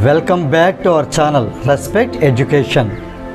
Welcome back to our channel Respect Education.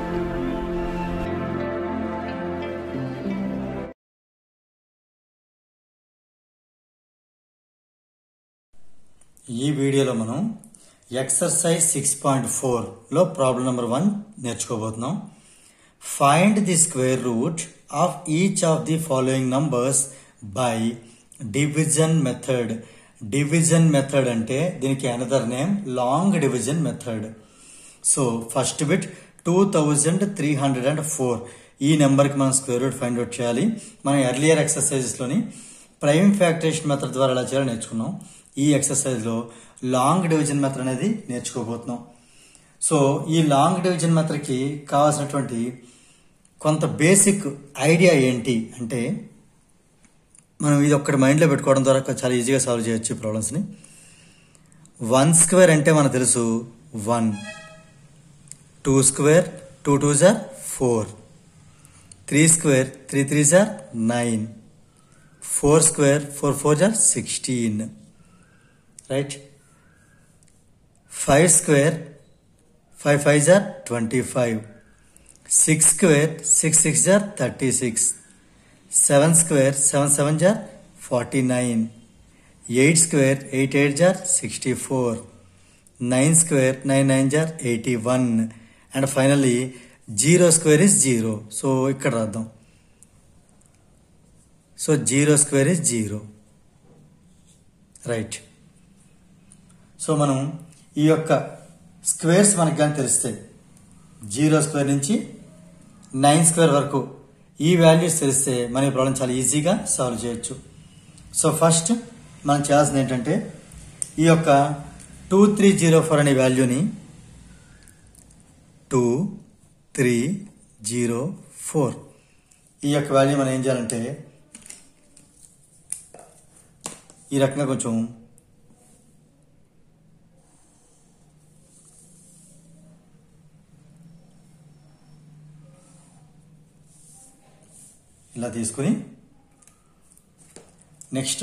ఈ వీడియోలో మనం ఎక్సర్సైజ్ సిక్స్ పాయింట్ ఫోర్లో ప్రాబ్లం నెంబర్ వన్ నేర్చుకోబోతున్నాం find the square root of each of the following numbers by division method division method అంటే దీనికి another name long division method so first bit two thousand three hundred and four ఈ నెంబర్కి మనం square root find out చేయాలి మనం earlier ఎక్సర్సైజెస్లోని prime factorisation method ద్వారా ఎలా చేయాలో నేర్చుకున్నాం ఈ ఎక్సర్సైజ్లో లాంగ్ డివిజన్ మెథడ్ అనేది నేర్చుకోబోతున్నాం సో ఈ లాంగ్ డివిజన్ మెథడ్కి కావాల్సినటువంటి కొంత బేసిక్ ఐడియా ఏంటి అంటే మనం ఇది ఒక్కటి మైండ్లో పెట్టుకోవడం ద్వారా చాలా ఈజీగా సాల్వ్ చేయొచ్చు ఈ ప్రాబ్లమ్స్ని వన్ స్క్వేర్ అంటే మనకు తెలుసు one two square two two jar four three square three three jar nine four square four four are sixteen right five square five five jar twenty five six square six six are thirty six seven square seven seven jar forty nine eight square eight eight are sixty four nine square nine nine jar eighty one and finally zero square is zero so ఇక్కడ రాద్దాం so zero square is zero right so మనం ఈ యొక్క squares మనకు కానీ తెలిస్తే zero square నుంచి nine square వరకు ఈ వాల్యూస్ తెలిస్తే మన ఈ ప్రాబ్లం చాలా ఈజీగా సాల్వ్ చేయొచ్చు సో ఫస్ట్ మనం చేయాల్సింది ఏంటంటే ఈ యొక్క టూ త్రీ జీరో ఫోర్ అనే వాల్యూని టూ త్రీ జీరో ఫోర్ ఈ యొక్క వాల్యూ మనం ఏం చేయాలంటే ఈ రకంగా కొంచెం ఇలా తీసుకుని నెక్స్ట్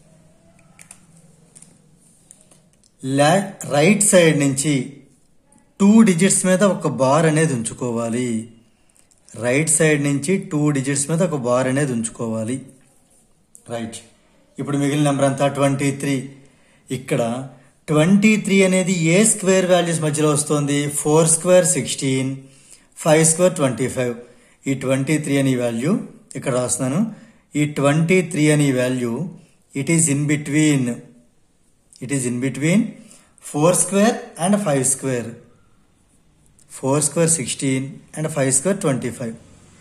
రైట్ సైడ్ నుంచి టూ డిజిట్స్ మీద ఒక బార్ అనేది ఉంచుకోవాలి రైట్ సైడ్ నుంచి టూ డిజిట్స్ మీద ఒక బార్ అనేది ఉంచుకోవాలి రైట్ ఇప్పుడు మిగిలిన నెంబర్ అంతా ట్వంటీ త్రీ ఇక్కడ ట్వంటీ త్రీ అనేది ఏ స్క్వేర్ వాల్యూస్ మధ్యలో వస్తుంది four square sixteen five square twenty five ఈ ట్వంటీ త్రీ అనే వాల్యూ ఇక్కడ రాస్తున్నాను ఈ ట్వంటీ త్రీ అనే value it is in between it is in between four square and five square four square sixteen and five square twenty five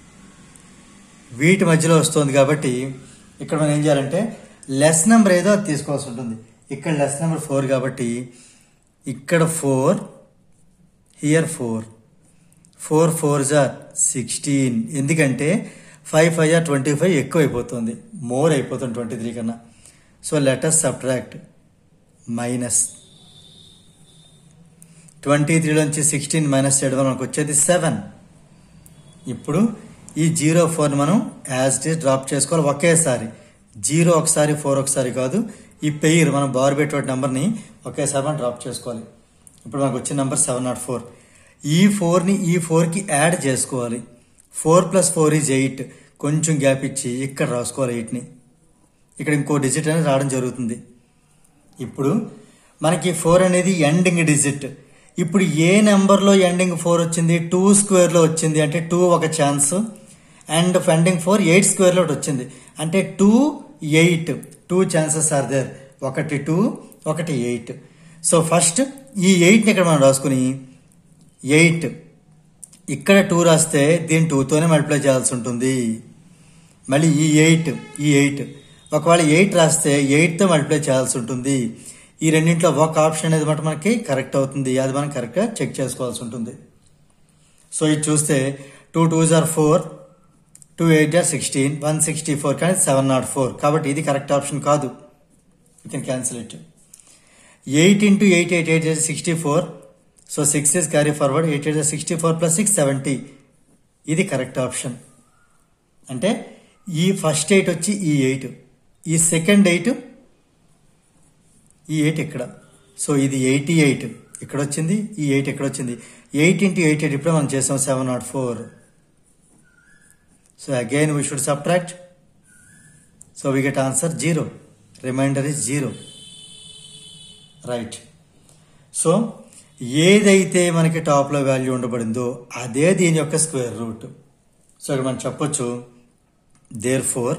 వీటి మధ్యలో వస్తుంది కాబట్టి ఇక్కడ మనం ఏం చేయాలంటే లెస్ నెంబర్ ఏదో అది తీసుకోవాల్సి ఉంటుంది ఇక్కడ లెస్ నెంబర్ ఫోర్ కాబట్టి ఇక్కడ four here four four four are sixteen ఎందుకంటే five five jar twenty five ఎక్కువ అయిపోతుంది మోర్ అయిపోతుంది ట్వంటీ త్రీ కన్నా so let's subtract minus twenty త్రీలోంచి సిక్స్టీన్ మైనస్ చేయడం వల్ల మనకు వచ్చేది సెవెన్ ఇప్పుడు ఈ జీరో ఫోర్ని మనం యాజ్ ఇట్ ఈస్ డ్రాప్ చేసుకోవాలి ఒకేసారి జీరో ఒకసారి ఫోర్ ఒకసారి కాదు ఈ పెయిర్ మనం బార్ పెట్టే నెంబర్ని ఒకేసారి మనం డ్రాప్ చేసుకోవాలి ఇప్పుడు మనకు వచ్చిన నెంబర్ సెవెన్ నాట్ ఫోర్ ఈ ఫోర్ని ఈ ఫోర్కి యాడ్ చేసుకోవాలి four plus four is eight కొంచెం గ్యాప్ ఇచ్చి ఇక్కడ రాసుకోవాలి ఎయిట్ని ఇక్కడ ఇంకో డిజిట్ అనేది రావడం జరుగుతుంది ఇప్పుడు మనకి ఫోర్ అనేది ఎండింగ్ డిజిట్ ఇప్పుడు ఏ నెంబర్లో ఎండింగ్ ఫోర్ వచ్చింది టూ స్క్వేర్లో వచ్చింది అంటే టూ ఒక chance and ending four eight స్క్వేర్లో వచ్చింది అంటే two eight two chances are there ఒకటి టూ ఒకటి ఎయిట్ సో ఫస్ట్ ఈ ఎయిట్ని ఇక్కడ మనం రాసుకుని ఎయిట్ ఇక్కడ టూ రాస్తే దీని టూతోనే మల్టిప్లై చేయాల్సి ఉంటుంది మళ్ళీ ఈ ఎయిట్ ఈ ఎయిట్ ఒకవేళ ఎయిట్ రాస్తే ఎయిట్తో మల్టిప్లై చేయాల్సి ఉంటుంది ఈ రెండింటిలో ఒక ఆప్షన్ అనేది మాట మనకి కరెక్ట్ అవుతుంది అది మనం కరెక్ట్గా చెక్ చేసుకోవాల్సి ఉంటుంది సో ఇది చూస్తే two two jar four two eight జార్ సిక్స్టీన్ వన్ సిక్స్టీ ఫోర్ కానీ సెవెన్ నాట్ ఫోర్ కాబట్టి ఇది కరెక్ట్ ఆప్షన్ కాదు you can cancel it eight into eight eight eight sixty four so six is carry forward eight eight sixty four plus six seventy ఇది correct option అంటే ఈ first eight వచ్చి ఈ eight ఈ second eight ఈ eight ఇక్కడ so ఇది eighty eight ఇక్కడ వచ్చింది ఈ ఎయిట్ ఇక్కడ వచ్చింది ఎయిట్ ఇంటూ ఎయిట్ ఎయిట్ ఇప్పుడే మనం చేసాం seven not four so again we should subtract so we get answer zero remainder is zero right so ఏదైతే మనకి టాప్లో వాల్యూ ఉండబడిందో అదే దీని యొక్క స్క్వేర్ రూట్ సో ఇక్కడ మనం చెప్పొచ్చు therefore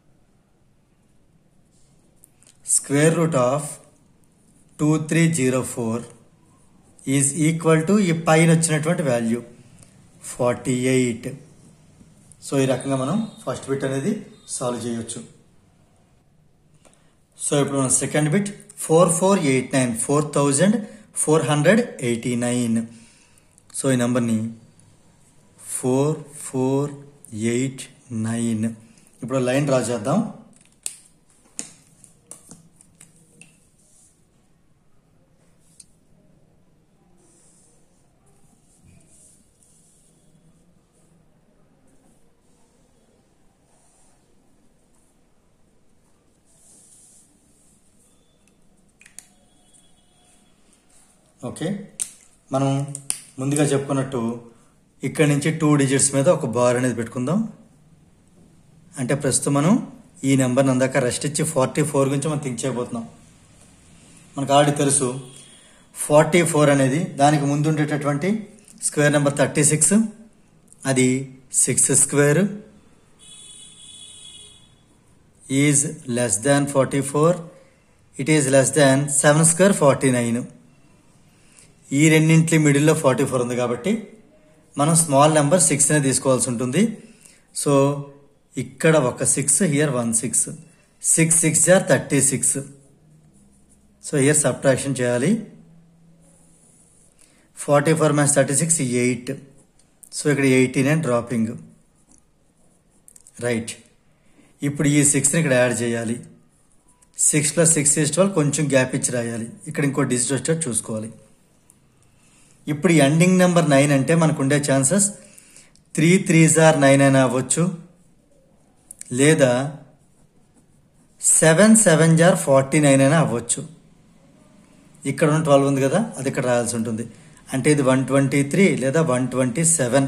square root of two three zero four is equal to ఈ పైన వచ్చినటువంటి వాల్యూ ఫార్టీ ఎయిట్ సో ఈ రకంగా మనం ఫస్ట్ బిట్ అనేది సాల్వ్ చేయొచ్చు సో ఇప్పుడు మన second bit four four eight nine four thousand four hundred eighty nine so ఈ నెంబర్ని ఫోర్ ఫోర్ ఎయిట్ నైన్ ఇప్పుడు లైన్ డ్రా చేద్దాం ఓకే మనం ముందుగా చెప్పుకున్నట్టు ఇక్కడి నుంచి టూ డిజిట్స్ మీద ఒక బార్ అనేది పెట్టుకుందాం అంటే ప్రస్తుతం మనం ఈ నెంబర్ని అందాక రెస్ట్ ఇచ్చి ఫార్టీ ఫోర్ గురించి మనం థింక్ చేయబోతున్నాం మనకు ఆల్రెడీ తెలుసు ఫార్టీ ఫోర్ అనేది దానికి ముందు ఉండేటటువంటి స్క్వేర్ నెంబర్ థర్టీ సిక్స్ అది six square is less than forty four it is less than seven square forty nine ఈ రెండింటి మిడిల్లో ఫార్టీ ఫోర్ ఉంది కాబట్టి మనం స్మాల్ నెంబర్ సిక్స్నే తీసుకోవాల్సి ఉంటుంది సో ఇక్కడ ఒక six here one six six six are thirty six so here subtraction చేయాలి forty four minus thirty six eight so ఇక్కడ ఎయిటీ నైన్ డ్రాపింగ్ రైట్ ఇప్పుడు ఈ సిక్స్ని ఇక్కడ యాడ్ చేయాలి six plus six is twelve కొంచెం గ్యాప్ ఇచ్చి రాయాలి ఇక్కడ ఇంకో డిజిట్ వచ్చేటట్టు చూసుకోవాలి ఇప్పుడు ఎండింగ్ నెంబర్ నైన్ అంటే మనకు ఉండే chances three three jar nine అయినా అవ్వచ్చు లేదా seven seven jar forty nine అయినా అవ్వచ్చు ఇక్కడ ఉన్న ట్వెల్వ్ ఉంది కదా అది ఇక్కడ రాయాల్సి ఉంటుంది అంటే ఇది వన్ ట్వంటీ త్రీ లేదా వన్ ట్వంటీ సెవెన్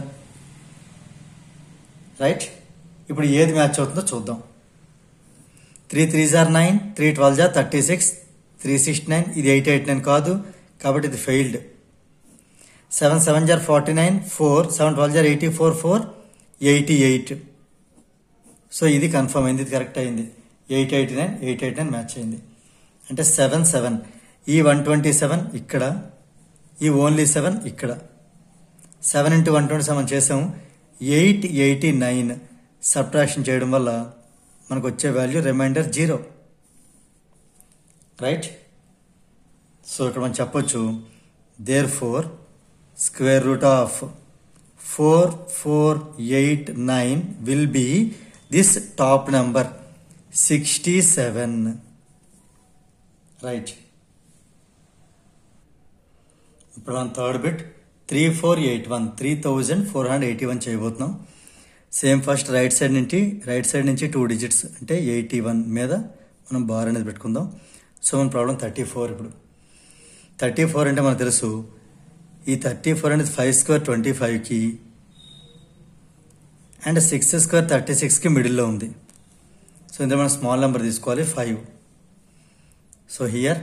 రైట్ ఇప్పుడు ఏది మ్యాచ్ అవుతుందో చూద్దాం three three jar nine three twelve జార్ thirty six three six nine ఇది ఎయిట్ ఎయిట్ నైన్ కాదు కాబట్టి ఇది failed seven seven jar forty nine four seven twelve జార్ eighty four four eighty eight so ఇది కన్ఫర్మ్ అయింది ఇది కరెక్ట్ అయింది eight eighty nine eight eight nine match అయింది అంటే సెవెన్ సెవెన్ ఈ వన్ ట్వంటీ సెవెన్ ఇక్కడ ఈ ఓన్లీ సెవెన్ ఇక్కడ seven into one twenty seven చేసాము ఎయిట్ ఎయిటీ నైన్ సబ్ట్రాక్షన్ చేయడం వల్ల మనకు వచ్చే value remainder zero right so ఇక్కడ మనం చెప్పొచ్చు therefore square root of four four eight nine will be this top number sixty seven right ఇప్పుడు మనం third bit three four eight one three thousand four hundred eighty one చేయబోతున్నాం same first right side నుంచి right side నుంచి two digits అంటే eighty one మీద మనం bar అనేది పెట్టుకుందాం సో మన ప్రాబ్లం థర్టీ ఫోర్ ఇప్పుడు థర్టీ ఫోర్ అంటే మనకు తెలుసు ఈ థర్టీ ఫోర్ అనేది ఫైవ్ స్క్వేర్ ట్వంటీ ఫైవ్కి అండ్ సిక్స్ స్క్వేర్ థర్టీ సిక్స్కి మిడిల్లో ఉంది సో ఇందులో మనం స్మాల్ నెంబర్ తీసుకోవాలి ఫైవ్ సో హియర్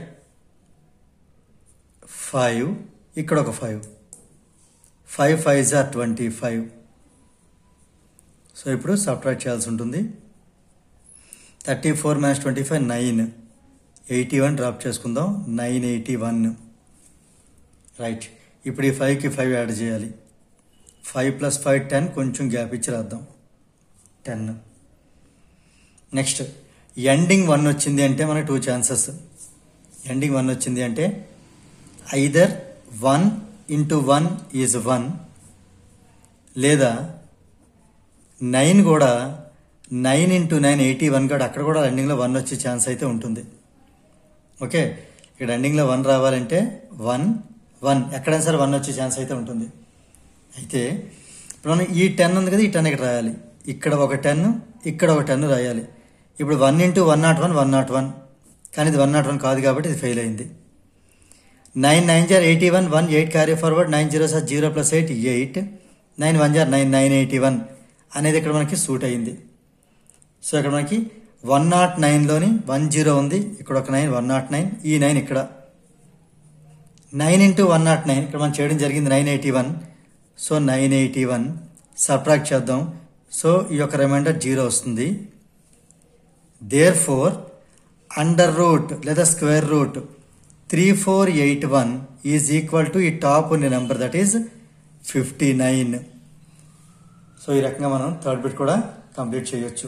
ఫైవ్ ఇక్కడ ఒక five five five jar twenty five so ఇప్పుడు సబ్ట్రాక్ట్ చేయాల్సి ఉంటుంది thirty four minus twenty five nine eighty one drop చేసుకుందాం నైన్ ఎయిటీ వన్ రైట్ ఇప్పుడు ఈ ఫైవ్కి ఫైవ్ యాడ్ చేయాలి ఫైవ్ ప్లస్ ఫైవ్ టెన్ కొంచెం గ్యాప్ ఇచ్చి రాద్దాం టెన్ నెక్స్ట్ ఎండింగ్ వన్ వచ్చింది అంటే మనకు టూ ఛాన్సెస్ ఎండింగ్ వన్ వచ్చింది అంటే either one into one is one లేదా నైన్ కూడా nine into nine eighty one కూడా అక్కడ కూడా ఎండింగ్లో వన్ వచ్చే ఛాన్స్ అయితే ఉంటుంది ఓకే ఇక్కడ ఎండింగ్లో వన్ రావాలంటే వన్ వన్ ఎక్కడైనా సరే వన్ వచ్చే ఛాన్స్ అయితే ఉంటుంది అయితే ఇప్పుడు మనం ఈ టెన్ ఉంది కదా ఈ టెన్ ఇక్కడ రాయాలి ఇక్కడ ఒక టెన్ ఇక్కడ ఒక టెన్ రాయాలి ఇప్పుడు one into one not one one not one కానీ ఇది వన్ నాట్ వన్ కాదు కాబట్టి ఇది ఫెయిల్ అయింది nine nine jar eighty one one eight carry forward nine zero sir zero plus eight eight nine one జార్ nine nine eighty one అనేది ఇక్కడ మనకి సూట్ అయ్యింది సో ఇక్కడ మనకి వన్ నాట్ నైన్లోని వన్ జీరో ఉంది ఇక్కడ ఒక నైన్ వన్ నాట్ నైన్ ఈ నైన్ ఇక్కడ nine into one not nine ఇక్కడ మనం చేయడం జరిగింది nine eighty one so nine eighty one subtract చేద్దాం సో ఈ యొక్క రిమైండర్ జీరో వస్తుంది దేర్ ఫోర్ అండర్ రూట్ లేదా square root three four eight one is equal to ఈ టాప్ ఉన్న number that is fifty nine so ఈ రకంగా మనం థర్డ్ బిట్ కూడా కంప్లీట్ చేయొచ్చు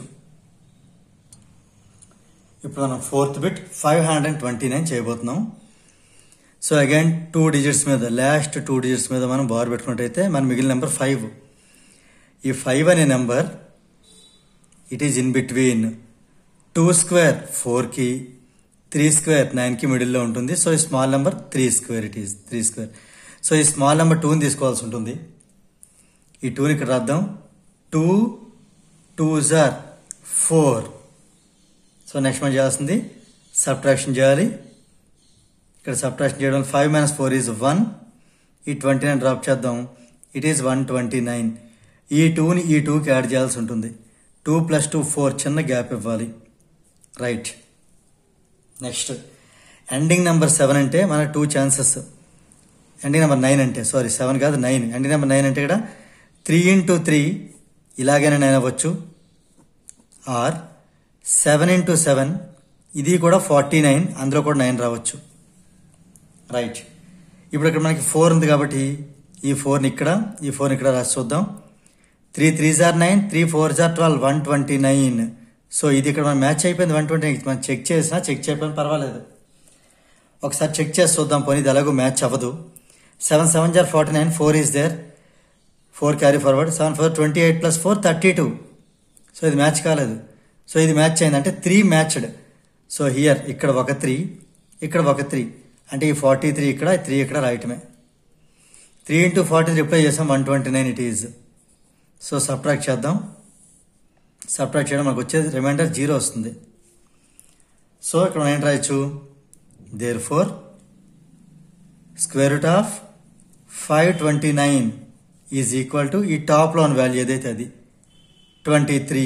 ఇప్పుడు మనం fourth bit five hundred and twenty nine చేయబోతున్నాం సో అగైన్ టూ డిజిట్స్ మీద లాస్ట్ టూ డిజిట్స్ మీద మనం బార్ పెట్టుకున్నట్టయితే మన మిగిలిన నెంబర్ ఫైవ్ ఈ ఫైవ్ అనే number it is in between two square ఫోర్కి త్రీ స్క్వేర్ నైన్కి మిడిల్లో ఉంటుంది సో ఈ small number three square it is three square so ఈ స్మాల్ నెంబర్ టూని తీసుకోవాల్సి ఉంటుంది ఈ టూని ఇక్కడ రాద్దాం two two jar four so next మనం చేయాల్సింది సబ్ట్రాక్షన్ చేయాలి ఇక్కడ సబ్ట్రాక్షన్ చేయడం five minus four is one ఈ ట్వంటీ నైన్ డ్రాప్ చేద్దాం it is one twenty nine ఈ టూని ఈ టూకి యాడ్ చేయాల్సి ఉంటుంది టూ ప్లస్ టూ ఫోర్ చిన్న గ్యాప్ ఇవ్వాలి right next ending number seven అంటే మన two chances ending number nine అంటే సారీ సెవెన్ కాదు నైన్ ఎండింగ్ నెంబర్ నైన్ అంటే ఇక్కడ త్రీ ఇంటూ త్రీ ఇలాగైనా నైన్ అవ్వచ్చు ఆర్ సెవెన్ ఇంటూ సెవెన్ ఇది కూడా ఫార్టీ నైన్ అందులో కూడా నైన్ రావచ్చు రైట్ ఇప్పుడు ఇక్కడ మనకి ఫోర్ ఉంది కాబట్టి ఈ ఫోర్ని ఇక్కడ ఈ ఫోర్ని ఇక్కడ రాసి చూద్దాం three three jar nine three four జార్ twelve one twenty nine so ఇది ఇక్కడ మనం మ్యాచ్ అయిపోయింది వన్ ట్వంటీ మనం చెక్ చేసినా చెక్ చేయకపోయినా పర్వాలేదు ఒకసారి చెక్ చేసి చూద్దాం పోనీ ఇది ఎలాగో మ్యాచ్ అవ్వదు seven seven jar forty nine four is there four carry forward seven four twenty eight plus four thirty two so ఇది మ్యాచ్ కాలేదు సో ఇది మ్యాచ్ అయింది అంటే త్రీ మ్యాచ్డ్ సో హియర్ ఇక్కడ ఒక త్రీ ఇక్కడ ఒక త్రీ అంటే ఈ ఫార్టీ త్రీ ఇక్కడ త్రీ ఇక్కడ రాయటమే three into forty three reply చేసాం one twenty nine it is so subtract చేద్దాం సబ్ట్రాక్ట్ చేయడం మనకు వచ్చేది రిమైండర్ జీరో వస్తుంది సో ఇక్కడ మనం ఏం రాయొచ్చు therefore square root of five twenty nine is equal to ఈ టాప్లో ఉన్న వాల్యూ ఏదైతే అది twenty three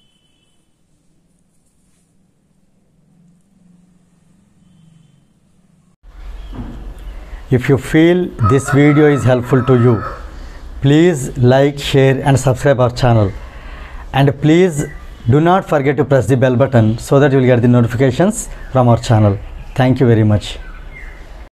If you feel this video is helpful to you, please like, share and subscribe our channel. And please do not forget to press the bell button so that you will get the notifications from our channel. Thank you very much.